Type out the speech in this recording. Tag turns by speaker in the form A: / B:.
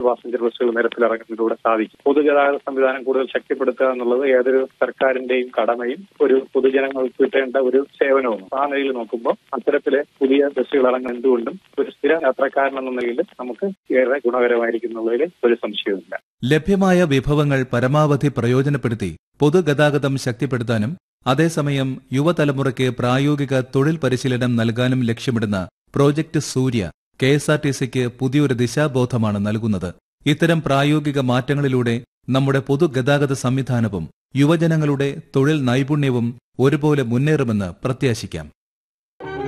A: passenger ബസ്സുകൾ നിരത്തിലിറങ്ങുന്നതിലൂടെ സാധിക്കും പൊതുഗതാഗത സംവിധാനം കൂടുതൽ ശക്തിപ്പെടുത്തുക എന്നുള്ളത് ഏതൊരു സർക്കാരിന്റെയും കടമയും ഒരു പൊതുജനങ്ങൾക്ക് കിട്ടേണ്ട ഒരു സേവനവും ആ നിലയിൽ നോക്കുമ്പോൾ അത്തരത്തിലെ പുതിയ ബസ്സുകൾ ഇറങ്ങുന്നത് എന്തുകൊണ്ടും ഒരു സ്ഥിര യാത്രക്കാരൻ എന്ന നിലയിൽ നമുക്ക് ഏറെ ഗുണകരമായിരിക്കുന്നുള്ളതിൽ ഒരു സംശയവുമില്ല
B: ലഭ്യമായ വിഭവങ്ങൾ പരമാവധി പ്രയോജനപ്പെടുത്തി പൊതുഗതാഗതം ശക്തിപ്പെടുത്താനും അതേസമയം യുവതലമുറയ്ക്ക് പ്രായോഗിക തൊഴിൽ പരിശീലനം നൽകാനും ലക്ഷ്യമിടുന്ന project Surya K S R T സിക്ക് പുതിയൊരു ദിശാബോധമാണ് നൽകുന്നത് ഇത്തരം പ്രായോഗിക മാറ്റങ്ങളിലൂടെ നമ്മുടെ പൊതുഗതാഗത സംവിധാനവും യുവജനങ്ങളുടെ തൊഴിൽ നൈപുണ്യവും ഒരുപോലെ മുന്നേറുമെന്ന് പ്രത്യാശിക്കാം